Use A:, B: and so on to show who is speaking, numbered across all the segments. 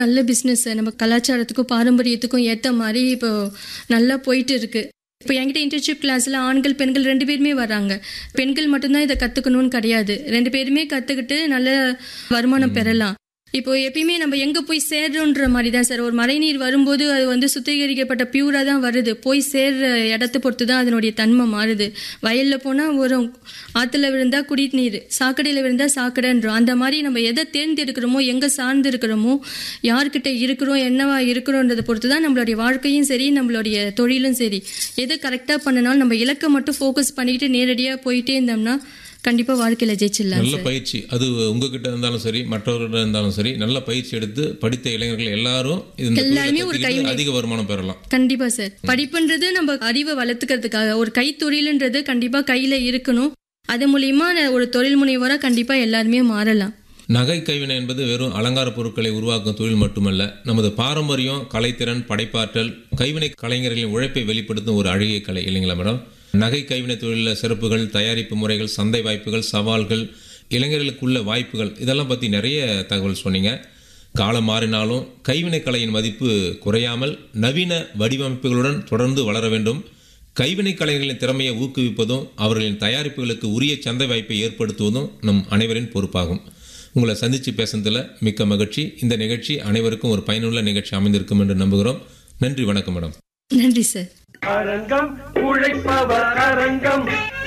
A: நல்ல பிஸ்னஸ் நம்ம கலாச்சாரத்துக்கும் பாரம்பரியத்துக்கும் ஏற்ற மாதிரி இப்போ நல்லா போயிட்டு இருக்கு இப்போ என்கிட்ட இன்டர்ன்ஷிப் கிளாஸில் ஆண்கள் பெண்கள் ரெண்டு பேருமே வராங்க பெண்கள் மட்டும்தான் இதை கற்றுக்கணும்னு கிடையாது ரெண்டு பேருமே கற்றுக்கிட்டு நல்ல வருமானம் பெறலாம் இப்போ எப்பயுமே நம்ம எங்கே போய் சேர்றோன்ற மாதிரி தான் சார் ஒரு மழைநீர் வரும்போது அது வந்து சுத்திகரிக்கப்பட்ட பியூராக தான் வருது போய் சேர்ற இடத்த பொறுத்து தான் அதனுடைய தன்மை மாறுது வயலில் போனால் வரும் ஆற்றுல விழுந்தால் குடிநீர் சாக்கடையில் விழுந்தால் சாக்கடைன்றோம் அந்த மாதிரி நம்ம எதை தேர்ந்தெடுக்கிறோமோ எங்கே சார்ந்து இருக்கிறோமோ யார்கிட்ட இருக்கிறோம் என்னவா இருக்கிறோன்றதை பொறுத்து தான் நம்மளுடைய வாழ்க்கையும் சரி நம்மளுடைய தொழிலும் சரி எதை கரெக்டாக பண்ணினாலும் நம்ம இலக்கை மட்டும் ஃபோக்கஸ் பண்ணிக்கிட்டு நேரடியாக போயிட்டே இருந்தோம்னா கண்டிப்பாக வாழ்க்கையில் ஜெயிச்சிடலாம்
B: நல்ல பயிற்சி அது உங்ககிட்ட இருந்தாலும் சரி மற்றவர்கிட்ட இருந்தாலும் சரி நல்ல பயிற்சி எடுத்து படித்த இளைஞர்கள் எல்லாரும் இந்த தொழிலை
A: எல்லாருமே ஒரு
B: கத்துக்கிட்டு அதிக வருமானம் பெறலாம்
A: கண்டிப்பா சார் படிப்புன்றது நம்ம அறிவை வளர்த்துக்கிறதுக்காக ஒரு கைத்தொழில்ன்றது கண்டிப்பா கையில இருக்கணும் அது மூலியமா ஒரு தொழில் முனைவோரா கண்டிப்பா எல்லாருமே மாறலாம்
B: நகை கைவினை என்பது வெறும் அலங்கார பொருட்களை உருவாக்கும் தொழில் மட்டுமல்ல நமது பாரம்பரியம் கலைத்திறன் படைப்பாற்றல் கைவினை கலைஞர்களின் உழைப்பை வெளிப்படுத்தும் ஒரு அழகிய கலை இல்லைங்களா மேடம் நகை கைவினை தொழிலில் சிறப்புகள் தயாரிப்பு முறைகள் சந்தை வாய்ப்புகள் சவால்கள் இளைஞர்களுக்குள்ள வாய்ப்புகள் இதெல்லாம் பற்றி நிறைய தகவல் சொன்னீங்க காலம் மாறினாலும் கைவினை கலையின் மதிப்பு குறையாமல் நவீன வடிவமைப்புகளுடன் தொடர்ந்து வளர வேண்டும் கைவினை கலைஞர்களின் திறமையை ஊக்குவிப்பதும் அவர்களின் தயாரிப்புகளுக்கு உரிய சந்தை வாய்ப்பை ஏற்படுத்துவதும் நம் அனைவரின் பொறுப்பாகும் உங்களை சந்தித்து பேசுனதில் மிக்க மகிழ்ச்சி இந்த நிகழ்ச்சி அனைவருக்கும் ஒரு பயனுள்ள நிகழ்ச்சி அமைந்திருக்கும் என்று நம்புகிறோம் நன்றி வணக்கம் மேடம்
A: நன்றி சார்
C: அரங்கம் உழைப்பவர் அரங்கம்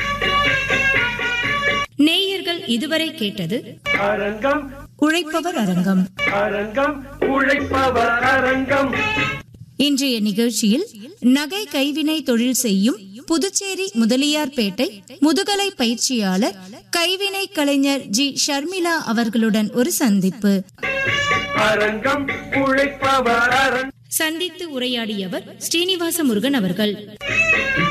D: நேயர்கள் இதுவரை கேட்டது
C: அரங்கம்
D: உழைப்பவர் அரங்கம்
C: அரங்கம் உழைப்பவர் அரங்கம்
D: இன்றைய நிகழ்ச்சியில் நகை கைவினை தொழில் செய்யும் புதுச்சேரி முதலியார்பேட்டை முதுகலை பயிற்சியாளர் கைவினை கலைஞர் ஜி ஷர்மிளா அவர்களுடன் ஒரு சந்திப்பு
C: அரங்கம் உழைப்பவர் அரங்கம்
D: சந்தித்து உரையாடியவர் ஸ்ரீனிவாச முருகன் அவர்கள்